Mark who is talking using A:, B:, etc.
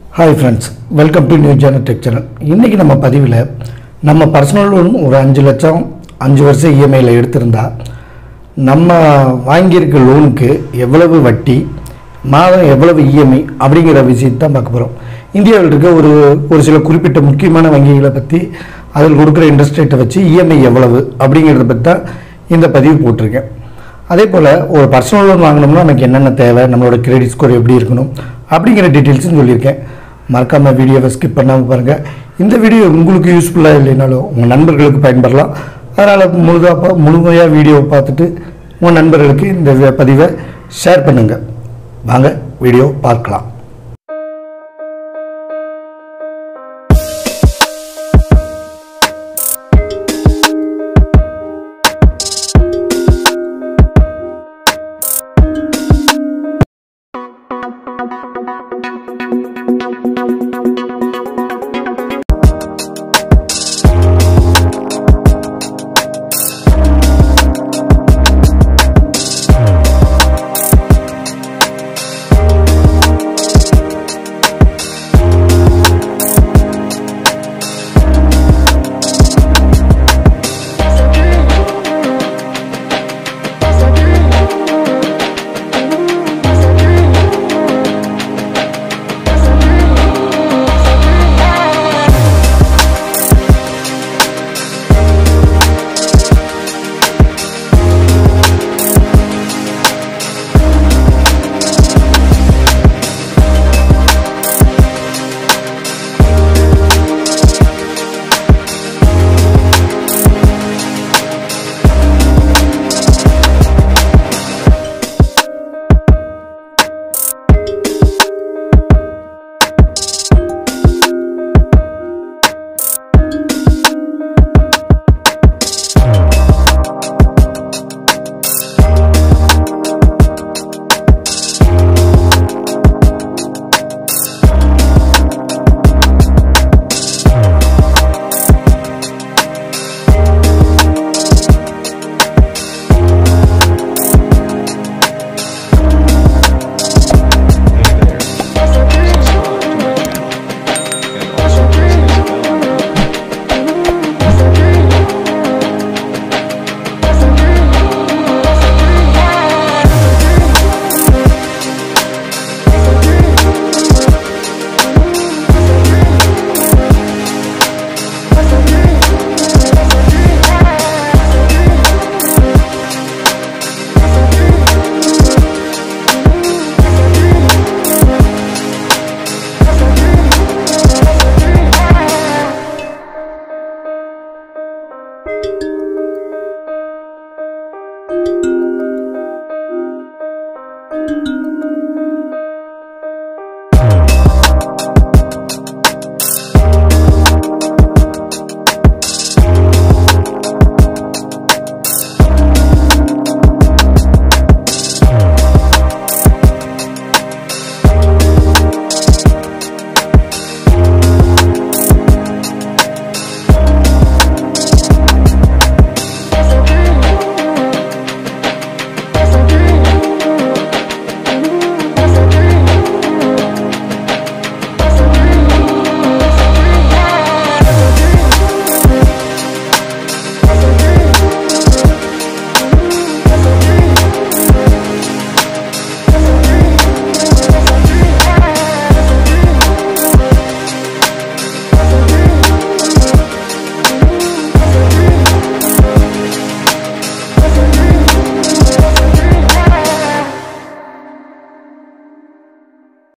A: hi friends welcome to new journal tech channel இன்றைக்கி நம்ம பதிவில் நம்ம பர்சனல் லோன் ஒரு அஞ்சு லட்சம் அஞ்சு வருஷம் இஎம்ஐயில் எடுத்திருந்தா நம்ம வாங்கியிருக்க லோனுக்கு எவ்வளவு வட்டி மாதம் எவ்வளவு இஎம்ஐ அப்படிங்கிற விஷயத்தை தான் பார்க்க போகிறோம் இந்தியாவில் இருக்க ஒரு ஒரு சில குறிப்பிட்ட முக்கியமான வங்கிகளை பற்றி அதில் கொடுக்குற இன்ட்ரெஸ்ட் ரேட்டை வச்சு இஎம்ஐ எவ்வளவு அப்படிங்கிறத பற்றி தான் இந்த பதிவு போட்டிருக்கேன் அதே போல் ஒரு பர்சனல் லோன் வாங்கினோம்னா நமக்கு என்னென்ன தேவை நம்மளோட கிரெடிட் ஸ்கோர் எப்படி இருக்கணும் அப்படிங்கிற டீட்டெயில்ஸும் சொல்லியிருக்கேன் மறக்காமல் வீடியோவை ஸ்கிப் பண்ணாமல் பாருங்கள் இந்த வீடியோ உங்களுக்கு யூஸ்ஃபுல்லாக இல்லைனாலும் உங்கள் நண்பர்களுக்கு பயன்படலாம் அதனால் முழுதாக முழுமையாக வீடியோவை பார்த்துட்டு உங்கள் நண்பர்களுக்கு இந்த வி- பதிவை ஷேர் பண்ணுங்கள் வாங்க வீடியோ பார்க்கலாம்